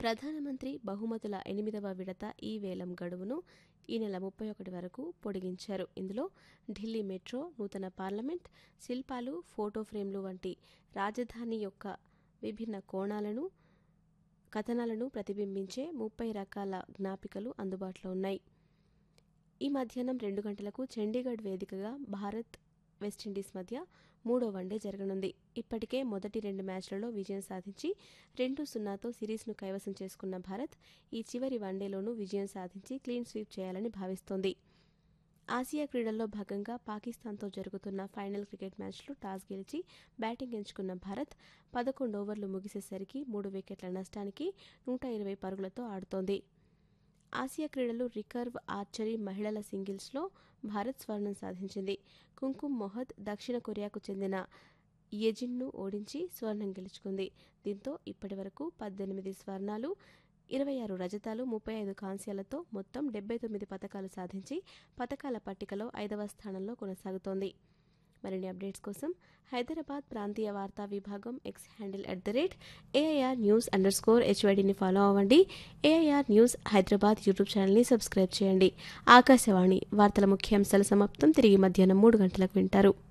ప్రధానమంత్రి బహుమతుల ఎనిమిదవ విడత ఈ వేలం గడువును ఈ నెల ముప్పై ఒకటి వరకు పొడిగించారు ఇందులో ఢిల్లీ మెట్రో నూతన పార్లమెంట్ శిల్పాలు ఫోటో ఫ్రేమ్లు వంటి రాజధాని యొక్క విభిన్న కోణాలను కథనాలను ప్రతిబింబించే ముప్పై రకాల జ్ఞాపికలు అందుబాటులో ఉన్నాయి ఈ మధ్యాహ్నం రెండు గంటలకు చండీగఢ్ వేదికగా భారత్ వెస్టిండీస్ మధ్య మూడో వన్డే జరగనుంది ఇప్పటికే మొదటి రెండు మ్యాచ్లలో విజయం సాధించి రెండు సున్నాతో సిరీస్ను కైవసం చేసుకున్న భారత్ ఈ చివరి వన్డేలోనూ విజయం సాధించి క్లీన్ స్వీప్ చేయాలని భావిస్తోంది ఆసియా క్రీడల్లో భాగంగా పాకిస్తాన్తో జరుగుతున్న ఫైనల్ క్రికెట్ మ్యాచ్లో టాస్ గెలిచి బ్యాటింగ్ ఎంచుకున్న భారత్ పదకొండు ఓవర్లు ముగిసేసరికి మూడు వికెట్ల నష్టానికి నూట ఇరవై పరుగులతో ఆడుతోంది ఆసియా క్రీడలు రికర్వ్ ఆర్చరీ మహిళల సింగిల్స్లో భారత్ స్వర్ణం సాధించింది కుంకుమ్ మొహద్ దక్షిణ కొరియాకు చెందిన యజిన్ను ఓడించి స్వర్ణం గెలుచుకుంది దీంతో ఇప్పటి వరకు పద్దెనిమిది స్వర్ణాలు ఇరవై ఆరు రజతాలు ముప్పై ఐదు కాంస్యాలతో మొత్తం డెబ్బై తొమ్మిది పథకాలు సాధించి పథకాల పట్టికలో ఐదవ స్థానంలో కొనసాగుతోంది మరిన్ని అప్డేట్స్ కోసం హైదరాబాద్ ప్రాంతీయ వార్తా విభాగం X handle at the rate AIR news underscore స్కోర్ హెచ్వైడిని ఫాలో అవ్వండి ఏఐఆర్ న్యూస్ హైదరాబాద్ యూట్యూబ్ ఛానల్ని సబ్స్క్రైబ్ చేయండి ఆకాశవాణి వార్తల ముఖ్యాంశాల సమాప్తం తిరిగి మధ్యాహ్నం మూడు గంటలకు వింటారు